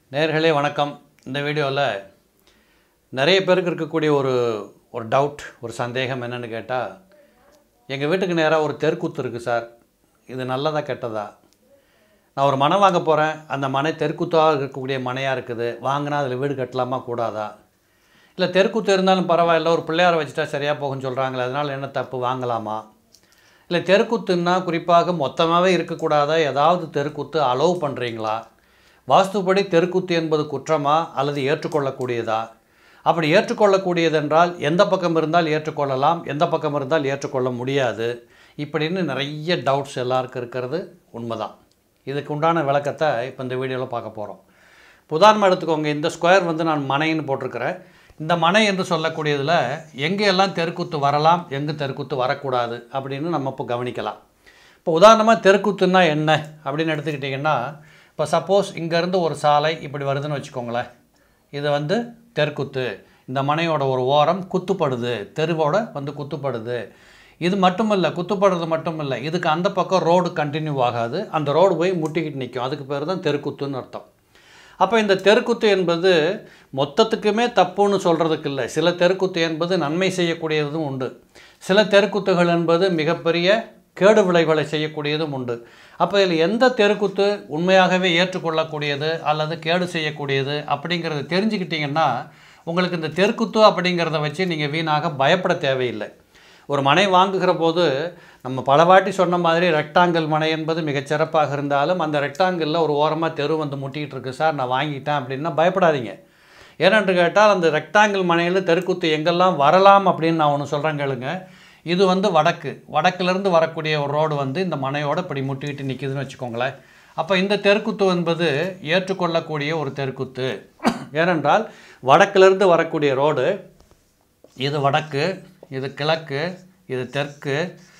நேர்களே வணக்கம் இந்த வீடியோவில் நிறைய பேருக்கு இருக்கக்கூடிய ஒரு ஒரு டவுட் ஒரு சந்தேகம் என்னன்னு கேட்டால் எங்கள் வீட்டுக்கு நேராக ஒரு தெருக்கூத்து இருக்குது சார் இது நல்லதா கெட்டதா நான் ஒரு மனை வாங்க போகிறேன் அந்த மனை தெருக்கூத்தாக இருக்கக்கூடிய மனையாக இருக்குது வாங்கினா அதில் வீடு கட்டலாமா கூடாதா இல்லை தெருக்கூத்து இருந்தாலும் பரவாயில்ல ஒரு பிள்ளையாரை வச்சுட்டா சரியாக போகும்னு சொல்கிறாங்களே அதனால் என்ன தப்பு வாங்கலாமா இல்லை தெருக்கூத்துன்னா குறிப்பாக மொத்தமாகவே இருக்கக்கூடாதா ஏதாவது தெருக்கூத்து அலோவ் பண்ணுறீங்களா வாஸ்துபடி தெருக்கூத்து என்பது குற்றமா அல்லது ஏற்றுக்கொள்ளக்கூடியதா அப்படி ஏற்றுக்கொள்ளக்கூடியதென்றால் எந்த பக்கம் இருந்தால் ஏற்றுக்கொள்ளலாம் எந்த பக்கம் இருந்தால் ஏற்றுக்கொள்ள முடியாது இப்படின்னு நிறைய டவுட்ஸ் எல்லாருக்கும் இருக்கிறது உண்மைதான் இதுக்கு உண்டான விளக்கத்தை இப்போ இந்த வீடியோவில் பார்க்க போகிறோம் உதாரணமாக எடுத்துக்கோங்க இந்த ஸ்கொயர் வந்து நான் மனைன்னு போட்டிருக்கிறேன் இந்த மனை என்று சொல்லக்கூடியதில் எங்கெல்லாம் தெருக்கூத்து வரலாம் எங்கே தெருக்கூத்து வரக்கூடாது அப்படின்னு நம்ம இப்போ கவனிக்கலாம் இப்போ உதாரணமாக தெருக்கூத்துன்னா என்ன அப்படின்னு எடுத்துக்கிட்டிங்கன்னா இப்போ சப்போஸ் இங்கேருந்து ஒரு சாலை இப்படி வருதுன்னு வச்சுக்கோங்களேன் இது வந்து தெருக்கூத்து இந்த மனையோட ஒரு ஓரம் குத்துப்படுது தெருவோட வந்து குத்துப்படுது இது மட்டும் இல்லை குத்துப்படுறது மட்டும் இல்லை இதுக்கு அந்த பக்கம் ரோடு கண்டினியூ ஆகாது அந்த ரோடு போய் முட்டிக்கிட்டு நிற்கும் அதுக்கு பேர் தான் தெருக்குத்துன்னு அர்த்தம் அப்போ இந்த தெருக்குத்து என்பது மொத்தத்துக்குமே தப்புன்னு சொல்கிறதுக்கு இல்லை சில தெருக்குத்து என்பது நன்மை செய்யக்கூடியதும் உண்டு சில தெருக்குத்துகள் என்பது மிகப்பெரிய கேடு விளைவுகளை செய்யக்கூடியதும் உண்டு அப்போ இதில் எந்த தெருக்குத்து உண்மையாகவே ஏற்றுக்கொள்ளக்கூடியது அல்லது கேடு செய்யக்கூடியது அப்படிங்கிறத தெரிஞ்சுக்கிட்டிங்கன்னா உங்களுக்கு இந்த தெருக்குத்து அப்படிங்கிறத வச்சு நீங்கள் வீணாக பயப்பட தேவையில்லை ஒரு மனை வாங்குகிற போது நம்ம பல வாட்டி சொன்ன மாதிரி ரெக்டாங்கிள் மனை என்பது மிகச்சிறப்பாக இருந்தாலும் அந்த ரெக்டாங்கிளில் ஒரு ஓரமாக தெரு வந்து முட்டிக்கிட்டு இருக்கு சார் நான் வாங்கிட்டேன் அப்படின்னா பயப்படாதீங்க ஏனென்று கேட்டால் அந்த ரெக்டாங்கிள் மனையில் தெருக்குத்து எங்கெல்லாம் வரலாம் அப்படின்னு நான் ஒன்று சொல்கிறேன் கேளுங்க இது வந்து வடக்கு வடக்குலேருந்து வரக்கூடிய ஒரு ரோடு வந்து இந்த மனையோட இப்படி முட்டிக்கிட்டு நிற்கிதுன்னு வச்சுக்கோங்களேன் அப்போ இந்த தெருக்குத்து என்பது ஏற்றுக்கொள்ளக்கூடிய ஒரு தெருக்குத்து ஏனென்றால் வடக்கிலிருந்து வரக்கூடிய ரோடு இது வடக்கு இது கிழக்கு இது தெற்கு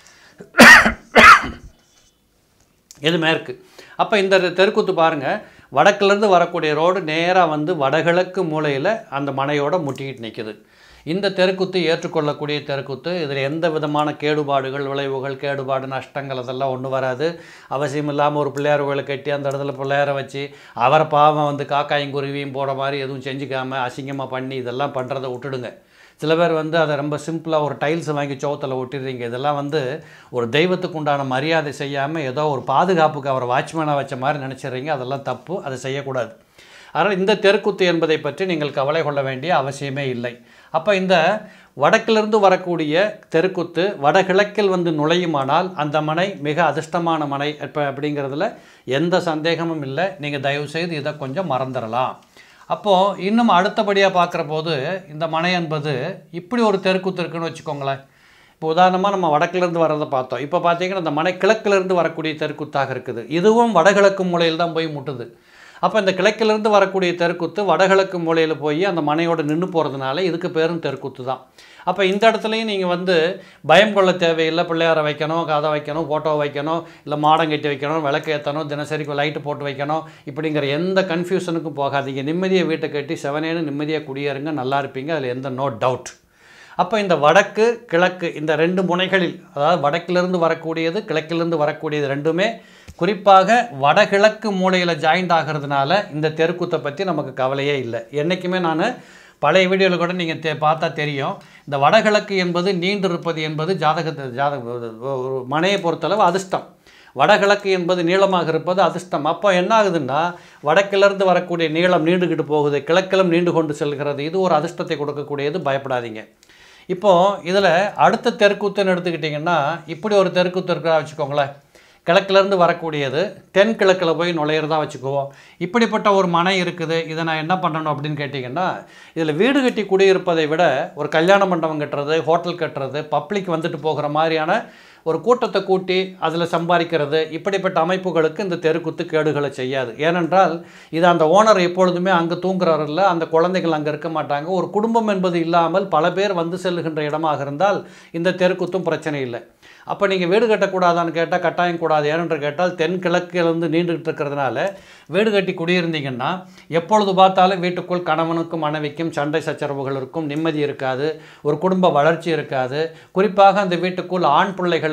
இது மேற்கு அப்போ இந்த தெருக்கூத்து பாருங்கள் வடக்குலேருந்து வரக்கூடிய ரோடு நேராக வந்து வடகிழக்கு மூலையில் அந்த மனையோட முட்டிக்கிட்டு நிற்கிது இந்த தெருக்குத்து ஏற்றுக்கொள்ளக்கூடிய தெருக்குத்து இதில் எந்த விதமான கேடுபாடுகள் விளைவுகள் கேடுபாடு நஷ்டங்கள் அதெல்லாம் ஒன்றும் வராது அவசியம் இல்லாமல் ஒரு பிள்ளையார் கோயிலை கட்டி அந்த இடத்துல பிள்ளையாரை வச்சு அவரை பாவம் வந்து காக்காயும் குருவியும் போட மாதிரி எதுவும் செஞ்சுக்காமல் அசிங்கமாக பண்ணி இதெல்லாம் பண்ணுறதை விட்டுடுங்க சில பேர் வந்து அதை ரொம்ப சிம்பிளாக ஒரு டைல்ஸ் வாங்கி சோத்தில் ஒட்டிடுறீங்க இதெல்லாம் வந்து ஒரு தெய்வத்துக்கு உண்டான மரியாதை செய்யாமல் ஏதோ ஒரு பாதுகாப்புக்கு அவர் வாட்ச்மேனாக வச்ச மாதிரி நினச்சிடுறீங்க அதெல்லாம் தப்பு அதை செய்யக்கூடாது அதனால் இந்த தெருக்குத்து என்பதை பற்றி நீங்கள் கவலை கொள்ள வேண்டிய அவசியமே இல்லை அப்போ இந்த வடக்கிலிருந்து வரக்கூடிய தெருக்குத்து வடகிழக்கில் வந்து நுழையுமானால் அந்த மனை மிக அதிர்ஷ்டமான மனை இப்போ அப்படிங்கிறதுல எந்த சந்தேகமும் இல்லை நீங்கள் தயவுசெய்து இதை கொஞ்சம் மறந்துடலாம் அப்போது இன்னும் அடுத்தபடியாக பார்க்குற போது இந்த மனை என்பது இப்படி ஒரு தெருக்கூத்து இருக்குன்னு வச்சுக்கோங்களேன் இப்போ உதாரணமாக நம்ம வடக்குலேருந்து வரதை பார்த்தோம் இப்போ பார்த்தீங்கன்னா இந்த மனை கிழக்கிலேருந்து வரக்கூடிய தெருக்கூத்தாக இருக்குது இதுவும் வடகிழக்கு மூலையில் தான் போய் முட்டுது அப்போ இந்த கிழக்கிலேருந்து வரக்கூடிய தெருக்கூத்து வடகிழக்கு மூலையில் போய் அந்த மனையோட நின்று போகிறதுனால இதுக்கு பேரும் தெருக்கூத்து தான் அப்போ இந்த இடத்துலையும் நீங்கள் வந்து பயம் கொள்ள தேவையில்லை பிள்ளையாரை வைக்கணும் கதை வைக்கணும் ஃபோட்டோ வைக்கணும் இல்லை மாடம் கட்டி வைக்கணும் விளக்கு ஏற்றணும் தினசரி லைட்டு போட்டு வைக்கணும் இப்படிங்கிற எந்த கன்ஃபியூஷனுக்கும் போகாதீங்க நிம்மதியாக வீட்டை கட்டி செவனேன்னு நிம்மதியாக குடியேறுங்க நல்லா இருப்பீங்க அதில் எந்த நோ டவுட் அப்போ இந்த வடக்கு கிழக்கு இந்த ரெண்டு முனைகளில் அதாவது வடக்கிலிருந்து வரக்கூடியது கிழக்கிலிருந்து வரக்கூடியது ரெண்டுமே குறிப்பாக வடகிழக்கு மூலையில் ஜாயிண்ட் ஆகிறதுனால இந்த தெருக்கூத்தை பற்றி நமக்கு கவலையே இல்லை என்றைக்குமே நான் பழைய வீடியோவில் கூட நீங்கள் தே பார்த்தா தெரியும் இந்த வடகிழக்கு என்பது நீண்டு இருப்பது என்பது ஜாதகத்தை ஜாதக ஒரு மனையை பொறுத்தளவு அதிர்ஷ்டம் வடகிழக்கு என்பது நீளமாக இருப்பது அதிர்ஷ்டம் அப்போ என்ன ஆகுதுன்னா வடக்கிலிருந்து வரக்கூடிய நீளம் நீண்டுக்கிட்டு போகுது கிழக்கிலும் நீண்டு கொண்டு செல்கிறது இது ஒரு அதிர்ஷ்டத்தை கொடுக்கக்கூடியது பயப்படாதீங்க இப்போது இதில் அடுத்த தெருக்கூத்துன்னு எடுத்துக்கிட்டிங்கன்னா இப்படி ஒரு தெருக்கூத்து இருக்கிறா வச்சுக்கோங்களேன் கிழக்கிலேருந்து வரக்கூடியது தென்கிழக்கில் போய் நுழையிறதா வச்சுக்குவோம் இப்படிப்பட்ட ஒரு மனை இருக்குது இதை நான் என்ன பண்ணணும் அப்படின்னு கேட்டிங்கன்னா இதில் வீடு கட்டி குடியிருப்பதை விட ஒரு கல்யாண மண்டபம் கட்டுறது ஹோட்டல் கட்டுறது பப்ளிக் வந்துட்டு போகிற மாதிரியான ஒரு கூட்டத்தை கூட்டி அதில் சம்பாதிக்கிறது இப்படிப்பட்ட அமைப்புகளுக்கு இந்த தெருக்குத்து கேடுகளை செய்யாது ஏனென்றால் இது அந்த ஓனர் எப்பொழுதுமே அங்கே தூங்குறவரில்ல அந்த குழந்தைகள் அங்கே இருக்க மாட்டாங்க ஒரு குடும்பம் என்பது இல்லாமல் பல பேர் வந்து செல்லுகின்ற இடமாக இருந்தால் இந்த தெருக்குத்தும் பிரச்சனை இல்லை அப்போ நீங்கள் வீடு கட்டக்கூடாதான்னு கேட்டால் கட்டாயம் கூடாது ஏனென்று கேட்டால் தென்கிழக்கிலிருந்து நீண்டுகிட்டு இருக்கிறதுனால வீடு கட்டி குடியிருந்தீங்கன்னா எப்பொழுது பார்த்தாலும் வீட்டுக்குள் கணவனுக்கும் மனைவிக்கும் சண்டை சச்சரவுகள் இருக்கும் நிம்மதி இருக்காது ஒரு குடும்ப வளர்ச்சி இருக்காது குறிப்பாக அந்த வீட்டுக்குள் ஆண் பிள்ளைகள்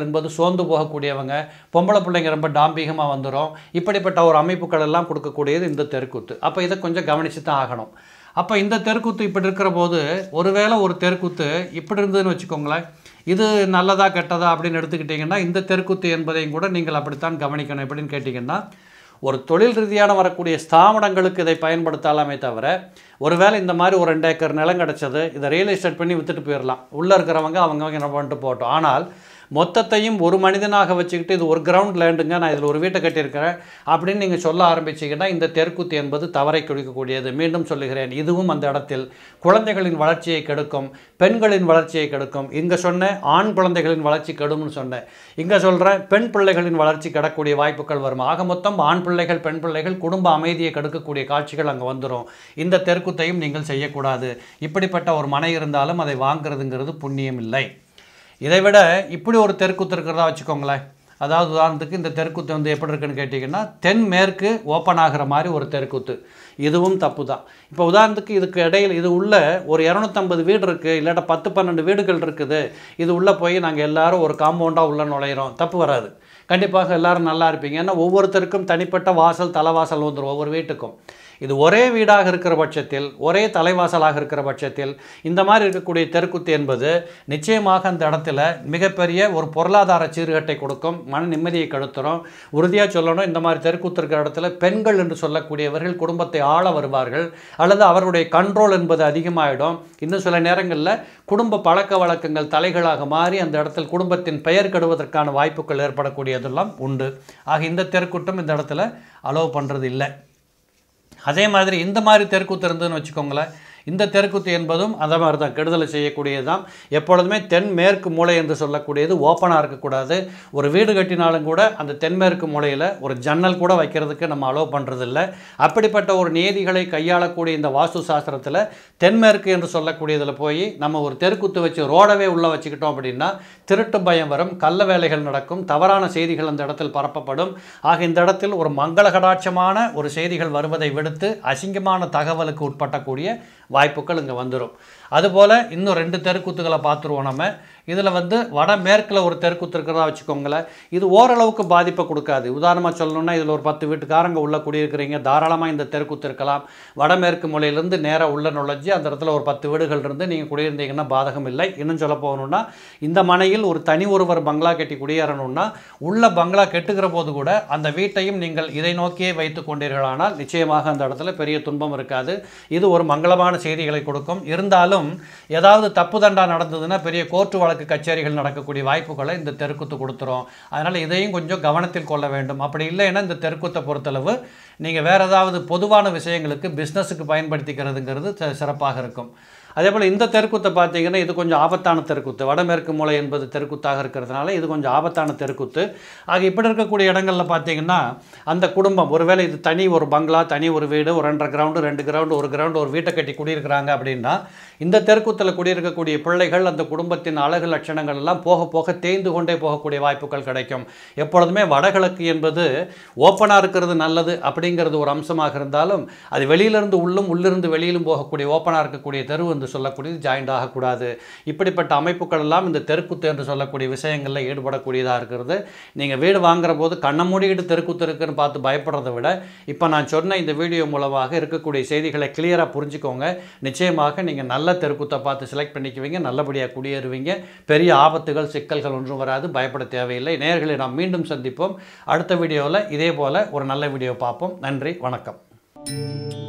என்பது சோர்ந்து போகக்கூடியவங்க பொம்பளை பிள்ளைங்க ரொம்ப டாம்பிகமாக வந்துடும் இப்படிப்பட்ட ஒரு அமைப்புகள் எல்லாம் கொடுக்கக்கூடியது இந்த தெருக்கூத்து அப்போ இதை கொஞ்சம் கவனித்து தான் ஆகணும் அப்போ இந்த தெருக்கூத்து இப்படி இருக்கிற போது ஒருவேளை ஒரு தெருக்கூத்து இப்படி இருந்ததுன்னு வச்சுக்கோங்களேன் இது நல்லதா கெட்டதா அப்படின்னு எடுத்துக்கிட்டிங்கன்னா இந்த தெருக்கூத்து என்பதையும் கூட நீங்கள் அப்படித்தான் கவனிக்கணும் எப்படின்னு கேட்டிங்கன்னா ஒரு தொழில் ரீதியான வரக்கூடிய ஸ்தாபனங்களுக்கு இதை பயன்படுத்தலாமே தவிர ஒருவேளை இந்த மாதிரி ஒரு ரெண்டு ஏக்கர் நிலம் கிடச்சது இதை ரியல் எஸ்டேட் பண்ணி விற்றுட்டு போயிடலாம் உள்ளே இருக்கிறவங்க அவங்க என்ன பண்ணிட்டு போட்டோம் ஆனால் மொத்தத்தையும் ஒரு மனிதனாக வச்சுக்கிட்டு இது ஒரு கிரவுண்ட் லேண்டுங்க நான் இதில் ஒரு வீட்டை கட்டியிருக்கிறேன் அப்படின்னு நீங்கள் சொல்ல ஆரம்பிச்சீங்கன்னா இந்த தெருக்கூத்து என்பது தவறை கொடுக்கக்கூடியது மீண்டும் சொல்லுகிறேன் இதுவும் அந்த இடத்தில் குழந்தைகளின் வளர்ச்சியை கெடுக்கும் பெண்களின் வளர்ச்சியை கெடுக்கும் இங்கே சொன்னேன் ஆண் குழந்தைகளின் வளர்ச்சி கெடும்னு சொன்னேன் இங்கே சொல்கிறேன் பெண் பிள்ளைகளின் வளர்ச்சி கெடக்கூடிய வாய்ப்புகள் வரும் ஆக மொத்தம் ஆண் பிள்ளைகள் பெண் பிள்ளைகள் குடும்ப அமைதியை கெடுக்கக்கூடிய காட்சிகள் அங்கே வந்துடும் இந்த தெருக்கூத்தையும் நீங்கள் செய்யக்கூடாது இப்படிப்பட்ட ஒரு மனை இருந்தாலும் அதை வாங்குறதுங்கிறது புண்ணியம் இல்லை இதை விட இப்படி ஒரு தெருக்கூத்து இருக்கிறதா வச்சுக்கோங்களேன் அதாவது உதாரணத்துக்கு இந்த தெருக்கூத்து வந்து எப்படி இருக்குன்னு கேட்டிங்கன்னா தென் மேற்கு ஓப்பன் ஆகிற மாதிரி ஒரு தெருக்கூத்து இதுவும் தப்பு தான் இப்போ உதாரணத்துக்கு இதுக்கு இடையில் இது உள்ள ஒரு இரநூத்தம்பது வீடு இருக்குது இல்லாட்டா பத்து பன்னெண்டு வீடுகள் இருக்குது இது உள்ளே போய் நாங்கள் எல்லாரும் ஒரு காம்பவுண்டாக உள்ளே நுழையிறோம் தப்பு வராது கண்டிப்பாக எல்லாரும் நல்லா இருப்பீங்க ஏன்னா ஒவ்வொருத்தருக்கும் தனிப்பட்ட வாசல் தலைவாசல் வந்துடும் ஒவ்வொரு வீட்டுக்கும் இது ஒரே வீடாக இருக்கிற பட்சத்தில் ஒரே தலைவாசலாக இருக்கிற பட்சத்தில் இந்த மாதிரி இருக்கக்கூடிய தெருக்குத்து என்பது நிச்சயமாக அந்த இடத்துல மிகப்பெரிய ஒரு பொருளாதார சீர்கேட்டை கொடுக்கும் மன நிம்மதியை கெடுத்துரும் உறுதியாக சொல்லணும் இந்த மாதிரி தெருக்கூத்து இருக்கிற இடத்துல பெண்கள் என்று சொல்லக்கூடியவர்கள் குடும்பத்தை ஆள வருவார்கள் அல்லது அவருடைய கண்ட்ரோல் என்பது அதிகமாகிடும் இன்னும் சில நேரங்களில் குடும்ப பழக்க வழக்கங்கள் தலைகளாக மாறி அந்த இடத்தில் குடும்பத்தின் பெயர் கெடுவதற்கான வாய்ப்புகள் ஏற்படக்கூடியதெல்லாம் உண்டு ஆக இந்த தெருக்கூட்டம் இந்த இடத்துல அலோவ் பண்ணுறது இல்லை அதே மாதிரி இந்த மாதிரி தெருக்கூத்து இருந்ததுன்னு வச்சுக்கோங்களேன் இந்த தெருக்கூத்து என்பதும் அந்த மாதிரி தான் கெடுதலை செய்யக்கூடியது தான் எப்பொழுதுமே தென்மேற்கு மூலை என்று சொல்லக்கூடியது ஓப்பனாக இருக்கக்கூடாது ஒரு வீடு கட்டினாலும் கூட அந்த தென்மேற்கு மூலையில் ஒரு ஜன்னல் கூட வைக்கிறதுக்கு நம்ம அலோவ் பண்ணுறதில்ல அப்படிப்பட்ட ஒரு நீதிகளை கையாளக்கூடிய இந்த வாஸ்து சாஸ்திரத்தில் தென்மேற்கு என்று சொல்லக்கூடியதில் போய் நம்ம ஒரு தெருக்கூத்து வச்சு ரோடவே உள்ளே வச்சுக்கிட்டோம் அப்படின்னா திருட்டு பயம் வரும் கள்ள வேலைகள் நடக்கும் தவறான செய்திகள் அந்த இடத்தில் பரப்பப்படும் ஆக இந்த இடத்தில் ஒரு மங்களகடாட்சமான ஒரு செய்திகள் வருவதை விடுத்து அசிங்கமான தகவலுக்கு உட்பட்டக்கூடிய வாய்ப்புகள் இங்கே வந்துடும் அதுபோல் இன்னும் ரெண்டு தெருக்கூத்துகளை பார்த்துருவோம் நம்ம இதில் வந்து வடமேற்கில் ஒரு தெருக்கூத்து இருக்கிறதா வச்சுக்கோங்களேன் இது ஓரளவுக்கு பாதிப்பை கொடுக்காது உதாரணமாக சொல்லணும்னா இதில் ஒரு பத்து வீட்டுக்காரங்க உள்ளே குடியிருக்கிறீங்க தாராளமாக இந்த தெருக்கூத்து இருக்கலாம் வடமேற்கு மூலையிலேருந்து நேராக உள்ள நுழைஞ்சு அந்த இடத்துல ஒரு பத்து வீடுகள் இருந்து நீங்கள் குடியிருந்தீங்கன்னா பாதகம் இல்லை இன்னும் சொல்ல போகணுன்னா இந்த மனையில் ஒரு தனி ஒருவர் பங்களா கட்டி குடியேறணும்னா உள்ள பங்களா கெட்டுக்கிற போது கூட அந்த வீட்டையும் நீங்கள் இதை நோக்கியே வைத்து கொண்டீர்களானால் நிச்சயமாக அந்த இடத்துல பெரிய துன்பம் இருக்காது இது ஒரு மங்களமான செய்திகளை கொடுக்கும் இருந்தாலும் ஏதாவது தப்பு தண்டா நடந்ததுன்னா பெரிய கோர்ட்டு வழக்கு கச்சேரிகள் நடக்கக்கூடிய வாய்ப்புகளை இந்த தெருக்குத்து கொடுத்துரும் அதனால் இதையும் கொஞ்சம் கவனத்தில் கொள்ள வேண்டும் அப்படி இல்லைன்னா இந்த தெருக்குத்தை பொறுத்தளவு நீங்கள் வேறு ஏதாவது பொதுவான விஷயங்களுக்கு பிஸ்னஸுக்கு பயன்படுத்திக்கிறதுங்கிறது சி- சிறப்பாக இருக்கும் அதே போல் இந்த தெருக்கூத்தை பார்த்தீங்கன்னா இது கொஞ்சம் ஆபத்தான தெருக்கூத்து வடமேற்கு மூலை என்பது தெருக்கூத்தாக இருக்கிறதுனால இது கொஞ்சம் ஆபத்தான தெருக்கூத்து ஆக இப்படி இருக்கக்கூடிய இடங்களில் பார்த்தீங்கன்னா அந்த குடும்பம் ஒருவேளை இது தனி ஒரு பங்களா தனி ஒரு வீடு ஒரு ரெண்டரை கிரவுண்டு ரெண்டு கிரவுண்டு ஒரு கிரவுண்டு ஒரு வீட்டை கட்டி குடியிருக்கிறாங்க அப்படின்னா இந்த தெருக்கூத்தில் குடியிருக்கக்கூடிய பிள்ளைகள் அந்த குடும்பத்தின் அழகு லட்சணங்கள் எல்லாம் போக போக தேய்ந்து கொண்டே போகக்கூடிய வாய்ப்புகள் கிடைக்கும் எப்பொழுதுமே வடகிழக்கு என்பது ஓப்பனாக இருக்கிறது நல்லது அப்படிங்கிறது ஒரு அம்சமாக இருந்தாலும் அது வெளியிலிருந்து உள்ளும் உள்ளிருந்து வெளியிலும் போகக்கூடிய ஓப்பனாக இருக்கக்கூடிய தெரு என்று சொல்லக்கூடியது ஜாயிண்ட் ஆகக்கூடாது இப்படிப்பட்ட அமைப்புகள் எல்லாம் இந்த தெருக்குத்து என்று சொல்லக்கூடிய விஷயங்களில் ஈடுபடக்கூடியதாக இருக்கிறது நீங்கள் வீடு வாங்குற போது கண்ணை மூடிக்கிட்டு தெருக்குத்து இருக்குன்னு பார்த்து பயப்படுறதை விட இப்போ நான் சொன்ன இந்த வீடியோ மூலமாக இருக்கக்கூடிய செய்திகளை கிளியராக புரிஞ்சுக்கோங்க நிச்சயமாக நீங்கள் நல்ல தெருக்குத்தை பார்த்து செலக்ட் பண்ணிக்குவீங்க நல்லபடியாக குடியேறுவீங்க பெரிய ஆபத்துகள் சிக்கல்கள் ஒன்றும் வராது பயப்பட தேவையில்லை நேர்களை நாம் மீண்டும் சந்திப்போம் அடுத்த வீடியோவில் இதே போல் ஒரு நல்ல வீடியோ பார்ப்போம் நன்றி வணக்கம்